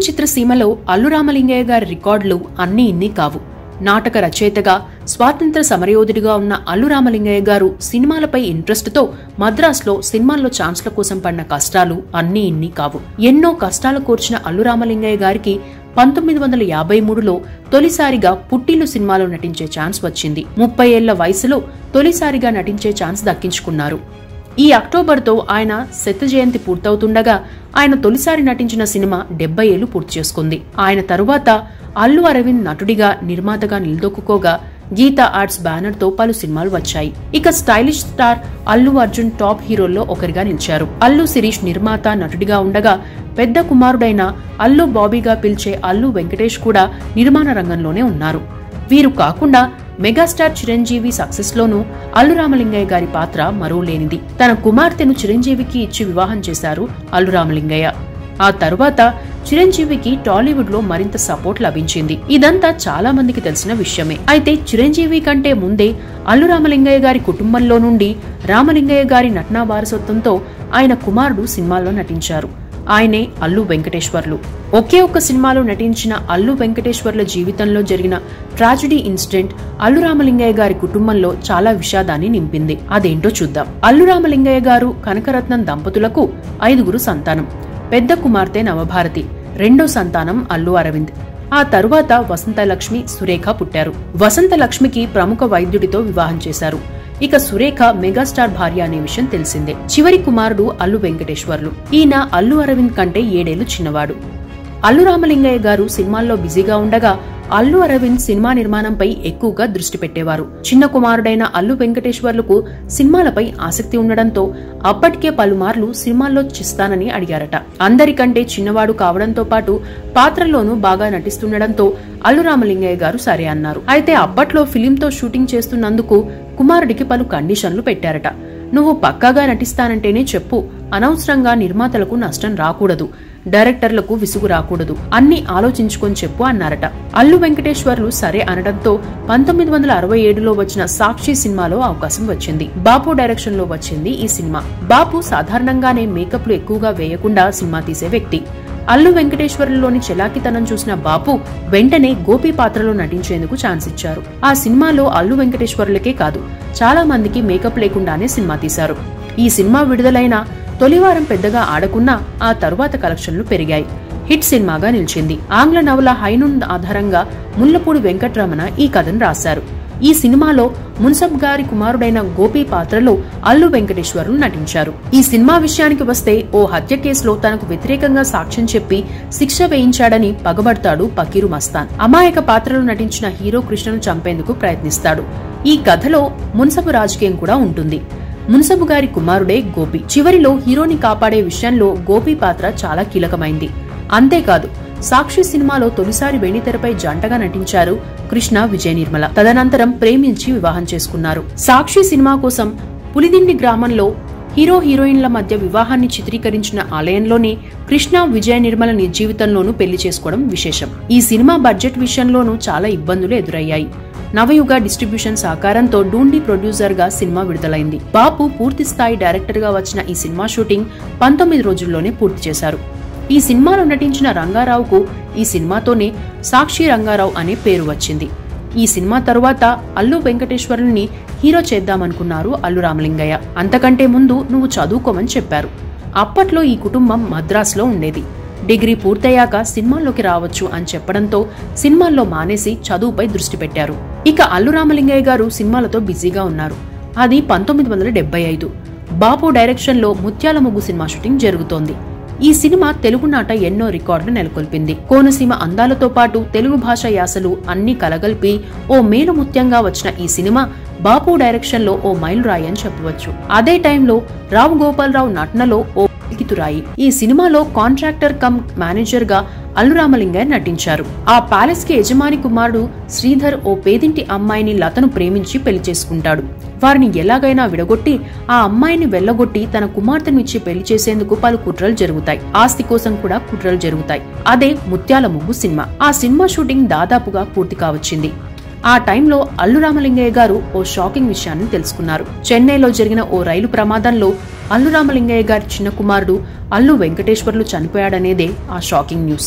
చిత్రసీమలో అల్లు రామలింగయ్య గారి రికార్డులు అన్నీ ఇన్ని కావు నాటక రచయితగా స్వాతంత్ర సమరయోధుడిగా ఉన్న అల్లు రామలింగయ్య గారు సినిమాలపై ఇంట్రెస్ట్తో మద్రాసులో సినిమాల్లో ఛాన్స్ల కోసం పడిన కష్టాలు అన్నీ ఇన్ని కావు ఎన్నో కష్టాలు కూర్చిన అల్లు రామలింగయ్య గారికి పంతొమ్మిది వందల యాభై మూడులో తొలిసారిగా పుట్టిల్లు సినిమాలో నటించే ఛాన్స్ వచ్చింది ముప్పై ఏళ్ల వయసులో తొలిసారిగా నటించే ఛాన్స్ దక్కించుకున్నారు ఈ అక్టోబర్తో ఆయన శత జయంతి పూర్తవుతుండగా ఆయన తొలిసారి నటించిన సినిమా డెబ్బై ఏళ్లు పూర్తి చేసుకుంది ఆయన తరువాత అల్లు అరవింద్ నటుడిగా నిర్మాతగా నిలదొక్కుకోగా గీతా ఆర్ట్స్ బ్యానర్ తో పలు సినిమాలు వచ్చాయి ఇక stylish star Allu Arjun top హీరోల్లో ఒకరిగా నిలిచారు అల్లు శిరీష్ నిర్మాత నటుడిగా ఉండగా పెద్ద కుమారుడైన అల్లు బాబీగా పిలిచే అల్లు వెంకటేష్ కూడా నిర్మాణ రంగంలోనే ఉన్నారు వీరు కాకుండా మెగాస్టార్ చిరంజీవి సక్సెస్ లోనూ అల్లు రామలింగయ్య గారి పాత్ర మరో లేనిది తన కుమార్తెను చిరంజీవికి ఇచ్చి వివాహం చేశారు అల్లు రామలింగయ్య ఆ తరువాత చిరంజీవికి టాలీవుడ్ లో మరింత సపోర్ట్ లభించింది ఇదంతా చాలా మందికి తెలిసిన విషయమే అయితే చిరంజీవి కంటే ముందే అల్లు రామలింగయ్య గారి కుటుంబంలో నుండి రామలింగయ్య గారి నటనా వారసత్వంతో ఆయన కుమారుడు సినిమాల్లో నటించారు ఆయనే అల్లు వెంకటేశ్వర్లు ఒకే ఒక్క సినిమాలో నటించిన అల్లు వెంకటేశ్వర్ల జీవితంలో జరిగిన ట్రాజడీ ఇన్సిడెంట్ అల్లు రామలింగయ్య గారి కుటుంబంలో చాలా విషాదాన్ని నింపింది అదేంటో చూద్దాం అల్లు రామలింగయ్య గారు కనకరత్నం దంపతులకు ఐదుగురు సంతానం పెద్ద కుమార్తె నవభారతి రెండో సంతానం అల్లు అరవింద్ ఆ తరువాత వసంతలక్ష్మి సురేఖ పుట్టారు వసంతలక్ష్మికి ప్రముఖ వైద్యుడితో వివాహం చేశారు ఇక సురేఖ మెగాస్టార్ భార్య అనే విషయం తెలిసిందే చివరి కుమారుడు అల్లు వెంకటేశ్వర్లు ఈయన అల్లు అరవింద్ కంటే ఏడేళ్లు చిన్నవాడు అల్లు రామలింగయ్య గారు సినిమాల్లో బిజీగా ఉండగా అల్లు అరవింద్ సినిమా నిర్మాణంపై ఎక్కువగా దృష్టి పెట్టేవారు చిన్న కుమారుడైన అల్లు వెంకటేశ్వర్లకు సినిమాలపై ఆసక్తి ఉండడంతో అప్పటికే పలుమార్లు సినిమాల్లో చిస్తానని అడిగారట అందరికంటే చిన్నవాడు కావడంతో పాటు పాత్రలోనూ బాగా నటిస్తుండడంతో అల్లు రామలింగయ్య గారు సరే అన్నారు అయితే అప్పట్లో ఫిలింతో షూటింగ్ చేస్తున్నందుకు కుమారుడికి పలు కండిషన్లు పెట్టారట నువ్వు పక్కాగా నటిస్తానంటేనే చెప్పు అనవసరంగా నిర్మాతలకు నష్టం రాకూడదు డైరెక్టర్లకు విసుగు రాకూడదు అన్ని ఆలోచించుకొని చెప్పు అన్నారట అల్లు వెంకటేశ్వర్లు సరే అనడంతో పంతొమ్మిది వందల అరవై ఏడులో వచ్చిన సాక్షి సినిమాలో అవకాశం వచ్చింది బాపు డైరెక్షన్ లో వచ్చింది ఈ సినిమా బాపు సాధారణంగానే మేకప్లు ఎక్కువగా వేయకుండా సినిమా తీసే వ్యక్తి అల్లు వెంకటేశ్వర్లలోని చెలాకితనం చూసిన బాపు వెంటనే గోపి పాత్రలో నటించేందుకు ఛాన్స్ ఇచ్చారు ఆ సినిమాలో అల్లు వెంకటేశ్వర్లకే కాదు చాలా మందికి మేకప్ లేకుండానే సినిమా తీశారు ఈ సినిమా విడుదలైన తొలివారం పెద్దగా ఆడకున్నా ఆ తరువాత కలెక్షన్లు పెరిగాయి హిట్ సినిమాగా నిలిచింది ఆంగ్ల నవల హైనుంద్ ఆధారంగా ముల్లపూడి వెంకట్రమణ ఈ కథను రాశారు ఈ సినిమాలో మున్సబ్ గారి కుమారుడైన గోపి పాత్రలో అల్లు వెంకటేశ్వర్లు నటించారు ఈ సినిమా విషయానికి వస్తే ఓ హత్య కేసులో తనకు వ్యతిరేకంగా సాక్ష్యం చెప్పి శిక్ష వేయించాడని పగబడతాడు పకీరు మస్తాన్ అమాయక పాత్రలో నటించిన హీరో కృష్ణను చంపేందుకు ప్రయత్నిస్తాడు ఈ కథలో మున్సబు రాజకీయం కూడా ఉంటుంది మున్సబు గారి కుమారుడే గోపి చివరిలో హీరోని కాపాడే విషయంలో గోపి పాత్ర చాలా కీలకమైంది అంతేకాదు సాక్షి సినిమాలో తొలిసారి వెండితెరపై జంటగా నటించారు కృష్ణ విజయ నిర్మల తదనంతరం ప్రేమించి వివాహం చేసుకున్నారు సాక్షి సినిమా కోసం పులిదిండి గ్రామంలో హీరో హీరోయిన్ల మధ్య వివాహాన్ని చిత్రీకరించిన ఆలయంలోనే కృష్ణ విజయ నిర్మల నిజ జీవితంలోనూ పెళ్లి చేసుకోవడం విశేషం ఈ సినిమా బడ్జెట్ విషయంలోనూ చాలా ఇబ్బందులు ఎదురయ్యాయి నవయుగ డిస్ట్రిబ్యూషన్ సహకారంతో డూండి ప్రొడ్యూసర్ గా సినిమా విడుదలైంది బాపు పూర్తి స్థాయి డైరెక్టర్ గా వచ్చిన ఈ సినిమా షూటింగ్ పంతొమ్మిది రోజుల్లోనే పూర్తి చేశారు ఈ సినిమాలో నటించిన రంగారావుకు ఈ సినిమాతోనే సాక్షి రంగారావు అనే పేరు వచ్చింది ఈ సినిమా తరువాత అల్లు వెంకటేశ్వరుని హీరో చేద్దామనుకున్నారు అల్లు రామలింగయ్య అంతకంటే ముందు నువ్వు చదువుకోమని చెప్పారు అప్పట్లో ఈ కుటుంబం మద్రాసులో ఉండేది డిగ్రీ పూర్తయ్యాక సినిమాల్లోకి రావచ్చు అని చెప్పడంతో సినిమాల్లో మానేసి చదువుపై దృష్టి పెట్టారు ఇక అల్లు రామలింగయ్య గారు సినిమాలతో బిజీగా ఉన్నారు అది పంతొమ్మిది వందల డెబ్బై ఐదు బాపు డైరెక్షన్లో ముత్యాల ముగ్గు సినిమా షూటింగ్ జరుగుతోంది ఈ సినిమా తెలుగు నాట ఎన్నో రికార్డులు నెలకొల్పింది కోనసీమ అందాలతో పాటు తెలుగు భాష యాసలు అన్ని కలగలిపి ఓ మేలు ముత్యంగా వచ్చిన ఈ సినిమా బాపు డైరెక్షన్ లో ఓ మైలురాయి అని చెప్పవచ్చు అదే టైంలో రావు గోపాలరావు నటనలో ఓ లిఖితురాయి ఈ సినిమాలో కాంట్రాక్టర్ కమ్ మేనేజర్ గా అల్లురామలింగయ్య నటించారు ఆ ప్యాలెస్ కి యజమాని కుమారుడు శ్రీధర్ ఓ పేదింటి అమ్మాయిని లతను ప్రేమించి పెళ్లి చేసుకుంటాడు వారిని ఎలాగైనా విడగొట్టి ఆ అమ్మాయిని వెళ్లగొట్టి తన కుమార్తెను ఇచ్చి పెళ్లి చేసేందుకు పలు కుట్రలు జరుగుతాయి ఆస్తి కోసం కూడా కుట్రలు జరుగుతాయి అదే ముత్యాల ముగ్గు సినిమా ఆ సినిమా షూటింగ్ దాదాపుగా పూర్తి కావచ్చింది ఆ టైంలో అల్లు రామలింగయ్య గారు ఓ షాకింగ్ విషయాన్ని తెలుసుకున్నారు చెన్నైలో జరిగిన ఓ రైలు ప్రమాదంలో అల్లు రామలింగయ్య గారి చిన్న కుమారుడు అల్లు వెంకటేశ్వర్లు చనిపోయాడనేదే ఆ షాకింగ్ న్యూస్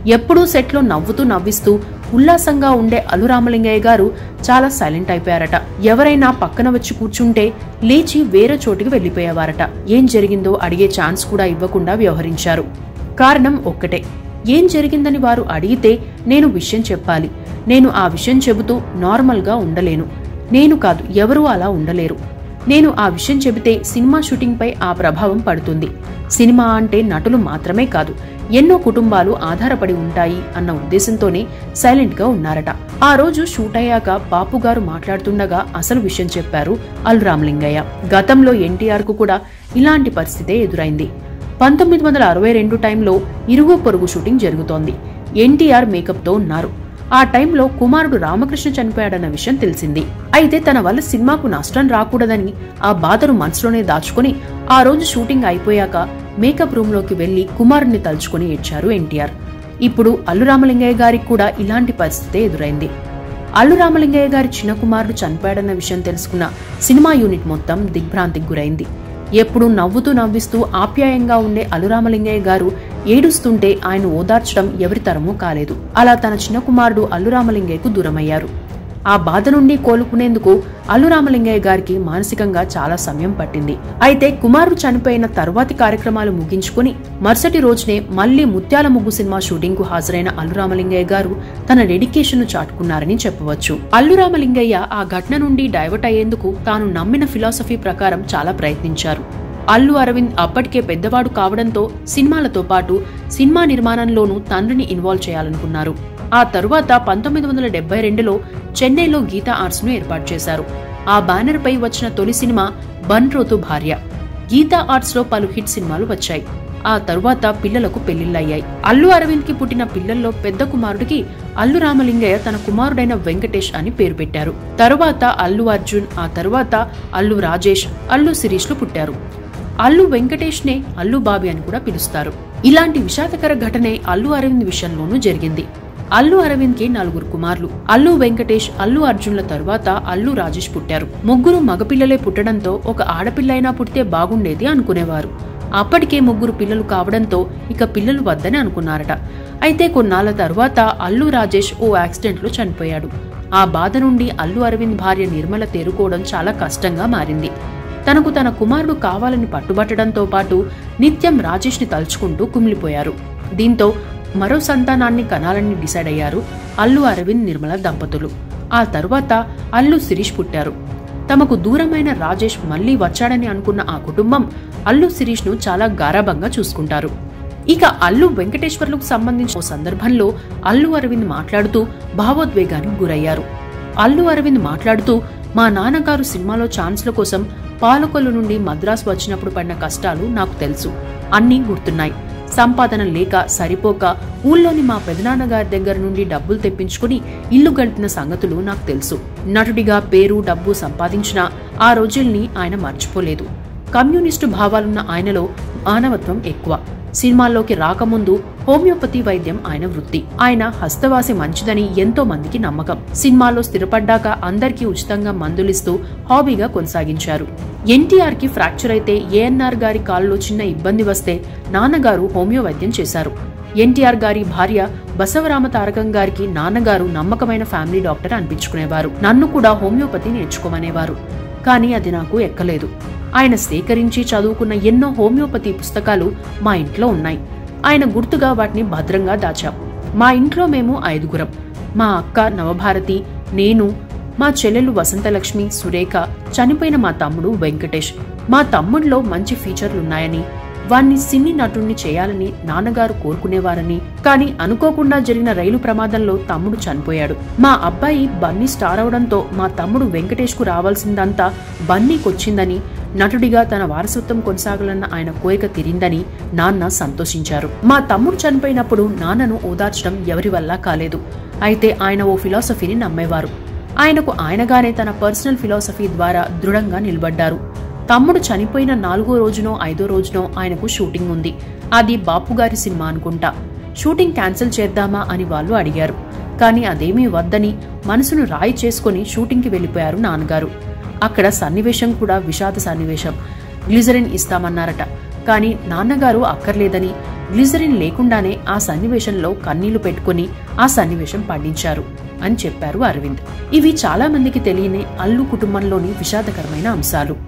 ఎప్పుడూ సెట్లో నవ్వుతూ నవ్విస్తూ ఉల్లాసంగా ఉండే అల్లు రామలింగయ్య గారు చాలా సైలెంట్ అయిపోయారట ఎవరైనా పక్కన వచ్చి కూర్చుంటే లేచి వేరే చోటికి వెళ్లిపోయేవారట ఏం జరిగిందో అడిగే ఛాన్స్ కూడా ఇవ్వకుండా వ్యవహరించారు కారణం ఒక్కటే ఏం జరిగిందని వారు అడిగితే నేను విషయం చెప్పాలి నేను ఆ విషయం చెబుతూ నార్మల్గా ఉండలేను నేను కాదు ఎవరూ అలా ఉండలేరు నేను ఆ విషయం చెబితే సినిమా షూటింగ్పై ఆ ప్రభావం పడుతుంది సినిమా అంటే నటులు మాత్రమే కాదు ఎన్నో కుటుంబాలు ఆధారపడి ఉంటాయి అన్న ఉద్దేశంతోనే సైలెంట్ గా ఉన్నారట ఆ రోజు షూట్ అయ్యాక బాపు గారు మాట్లాడుతుండగా అసలు విషయం చెప్పారు అల్ రామలింగయ్య గతంలో ఎన్టీఆర్ కు కూడా ఇలాంటి పరిస్థితే ఎదురైంది పంతొమ్మిది వందల అరవై రెండు టైంలో ఇరుగు పొరుగు షూటింగ్ జరుగుతోంది ఎన్టీఆర్ మేకప్తో ఉన్నారు ఆ టైంలో కుమారుడు రామకృష్ణ చనిపోయాడన్న విషయం తెలిసింది అయితే తన వల్ల సినిమాకు నష్టం రాకూడదని ఆ బాధను మనసులోనే దాచుకుని ఆ రోజు షూటింగ్ అయిపోయాక మేకప్ రూమ్ లోకి వెళ్లి కుమారుడిని తలుచుకుని ఏడ్చారు ఎన్టీఆర్ ఇప్పుడు అల్లు రామలింగయ్య గారికి కూడా ఇలాంటి పరిస్థితే ఎదురైంది అల్లు రామలింగయ్య గారి చిన్న కుమారుడు చనిపోయాడన్న విషయం తెలుసుకున్న సినిమా యూనిట్ మొత్తం దిగ్భ్రాంతికి గురైంది ఎప్పుడూ నవ్వుతూ నవ్విస్తూ ఆప్యాయంగా ఉండే అల్లురామలింగయ్య గారు ఏడుస్తుంటే ఆయన ఓదార్చడం ఎవరి తరమూ కాలేదు అలా తన చిన్న కుమారుడు అల్లురామలింగయ్యకు దూరమయ్యారు ఆ బాధ నుండి కోలుకునేందుకు అల్లురామలింగయ్య గారికి మానసికంగా చాలా సమయం పట్టింది అయితే కుమారుడు చనిపోయిన తర్వాతి కార్యక్రమాలు ముగించుకుని మరుసటి రోజునే మళ్లీ ముత్యాల ముగ్గు సినిమా షూటింగ్ కు హాజరైన అల్లురామలింగయ్య గారు తన డెడికేషన్ ను చాటుకున్నారని చెప్పవచ్చు అల్లురామలింగయ్య ఆ ఘటన నుండి డైవర్ట్ అయ్యేందుకు తాను నమ్మిన ఫిలాసఫీ ప్రకారం చాలా ప్రయత్నించారు అల్లు అరవింద్ అప్పటికే పెద్దవాడు కావడంతో సినిమాలతో పాటు సినిమా నిర్మాణంలోనూ తండ్రిని ఇన్వాల్వ్ చేయాలనుకున్నారు ఆ తరువాత పంతొమ్మిది వందల డెబ్బై రెండులో చెన్నైలో గీతా ఆర్ట్స్ ను ఏర్పాటు చేశారు ఆ బ్యానర్ పై వచ్చిన తొలి సినిమా బన్ రోతు భార్య గీతా ఆర్ట్స్ లో పలు హిట్ సినిమాలు వచ్చాయి ఆ తరువాత పిల్లలకు పెళ్లిళ్లయ్యాయి అల్లు అరవింద్ కి పుట్టిన పిల్లల్లో పెద్ద కుమారుడికి అల్లు రామలింగయ్య తన కుమారుడైన వెంకటేష్ అని పేరు పెట్టారు తరువాత అల్లు అర్జున్ ఆ తరువాత అల్లు రాజేష్ అల్లు శిరీష్లు పుట్టారు అల్లు వెంకటేష్ నే అల్లు బాబి అని కూడా పిలుస్తారు ఇలాంటి విషాదకర ఘటనే అల్లు అరవింద్ విషయంలోనూ జరిగింది అల్లు అరవింద్ కి నలుగురు కుమారులు అల్లు వెంకటేష్ అల్లు అర్జున్ల తరువాత అల్లు రాజేష్ పుట్టారు ముగ్గురు మగపిల్లలే పుట్టడంతో ఒక ఆడపిల్ల అయినా పుడితే బాగుండేది అనుకునేవారు అప్పటికే ముగ్గురు పిల్లలు కావడంతో ఇక పిల్లలు వద్దని అనుకున్నారట అయితే కొన్నాళ్ల తరువాత అల్లు రాజేష్ ఓ యాక్సిడెంట్ లో చనిపోయాడు ఆ బాధ నుండి అల్లు అరవింద్ భార్య నిర్మల తేరుకోవడం చాలా కష్టంగా మారింది తనకు తన కుమారుడు కావాలని పట్టుబట్టడంతో పాటు నిత్యం రాజేష్ ని తలుచుకుంటూ కుమిలిపోయారు దీంతో మరో సంతానాన్ని కనాలని డిసైడ్ అయ్యారు అల్లు అరవింద్ నిర్మల దంపతులు ఆ తరువాత అల్లు శిరీష్ పుట్టారు తమకు దూరమైన రాజేష్ మళ్లీ వచ్చాడని అనుకున్న ఆ కుటుంబం అల్లు శిరీష్ ను చాలా గారాబంగా చూసుకుంటారు ఇక అల్లు వెంకటేశ్వర్లకు సంబంధించిన ఓ సందర్భంలో అల్లు అరవింద్ మాట్లాడుతూ భావోద్వేగానికి గురయ్యారు అల్లు అరవింద్ మాట్లాడుతూ మా నాన్నగారు సినిమాలో ఛాన్స్ల కోసం పాలకొల్లు నుండి మద్రాసు వచ్చినప్పుడు పడిన కష్టాలు నాకు తెలుసు అన్నీ గుర్తున్నాయి సంపాదన లేక సరిపోక ఊళ్ళోని మా పెదనాన్నగారి దగ్గర నుండి డబ్బులు తెప్పించుకుని ఇల్లు గడిపిన సంగతులు నాకు తెలుసు నటుడిగా పేరు డబ్బు సంపాదించిన ఆ రోజుల్ని ఆయన మర్చిపోలేదు కమ్యూనిస్టు భావాలున్న ఆయనలో మానవత్వం ఎక్కువ సినిమాల్లోకి రాకముందు హోమియోపతి వైద్యం ఆయన వృత్తి ఆయన హస్తవాసి మంచిదని ఎంతో మందికి నమ్మకం సినిమాలో స్థిరపడ్డాక అందరికీ ఉచితంగా మందులిస్తూ హాబీగా కొనసాగించారు ఎన్టీఆర్ కి ఫ్రాక్చర్ అయితే ఏఎన్ఆర్ గారి కాల్లో చిన్న ఇబ్బంది వస్తే నాన్నగారు హోమియో వైద్యం చేశారు ఎన్టీఆర్ గారి భార్య బసవరామ తారకం గారికి నాన్నగారు నమ్మకమైన ఫ్యామిలీ డాక్టర్ అనిపించుకునేవారు నన్ను కూడా హోమియోపతి నేర్చుకోమనేవారు కానీ అది నాకు ఎక్కలేదు ఆయన సేకరించి చదువుకున్న ఎన్నో హోమియోపతి పుస్తకాలు మా ఇంట్లో ఉన్నాయి ఆయన గుర్తుగా వాటిని భద్రంగా దాచాం మా ఇంట్లో మేము ఐదుగురం మా అక్క నవభారతి నేను మా చెల్లెలు వసంతలక్ష్మి సురేఖ చనిపోయిన మా తమ్ముడు వెంకటేష్ మా తమ్ముడిలో మంచి ఫీచర్లున్నాయని వాణ్ణి సినీ నటుణ్ణి చేయాలని నాన్నగారు కోరుకునేవారని కానీ అనుకోకుండా జరిగిన రైలు ప్రమాదంలో తమ్ముడు చనిపోయాడు మా అబ్బాయి బన్నీ స్టార్ అవడంతో మా తమ్ముడు వెంకటేష్ కు రావాల్సిందంతా బన్నీకొచ్చిందని నటుడిగా తన వారసత్వం కొనసాగాలన్న ఆయన కోరిక తీరిందని నాన్న సంతోషించారు మా తమ్ముడు చనిపోయినప్పుడు నాన్నను ఓదార్చడం ఎవరి వల్ల కాలేదు అయితే ఆయన ఓ ఫిలాసఫీని నమ్మేవారు ఆయనకు ఆయనగానే తన పర్సనల్ ఫిలాసఫీ ద్వారా దృఢంగా నిలబడ్డారు తమ్ముడు చనిపోయిన నాలుగో రోజునో ఐదో రోజునో ఆయనకు షూటింగ్ ఉంది అది బాపుగారి సినిమా అనుకుంటా షూటింగ్ క్యాన్సిల్ చేద్దామా అని వాళ్ళు అడిగారు కానీ అదేమీ వద్దని మనసును రాయి చేసుకుని షూటింగ్కి వెళ్లిపోయారు నాన్నగారు అక్కడ సన్నివేశం కూడా విషాద సన్నివేశం గ్లిజరిన్ ఇస్తామన్నారట కానీ నాన్నగారు అక్కర్లేదని గ్లిజరిన్ లేకుండానే ఆ సన్నివేశంలో కన్నీళ్లు పెట్టుకుని ఆ సన్నివేశం పండించారు అని చెప్పారు అరవింద్ ఇవి చాలా మందికి తెలియని అల్లు కుటుంబంలోని విషాదకరమైన అంశాలు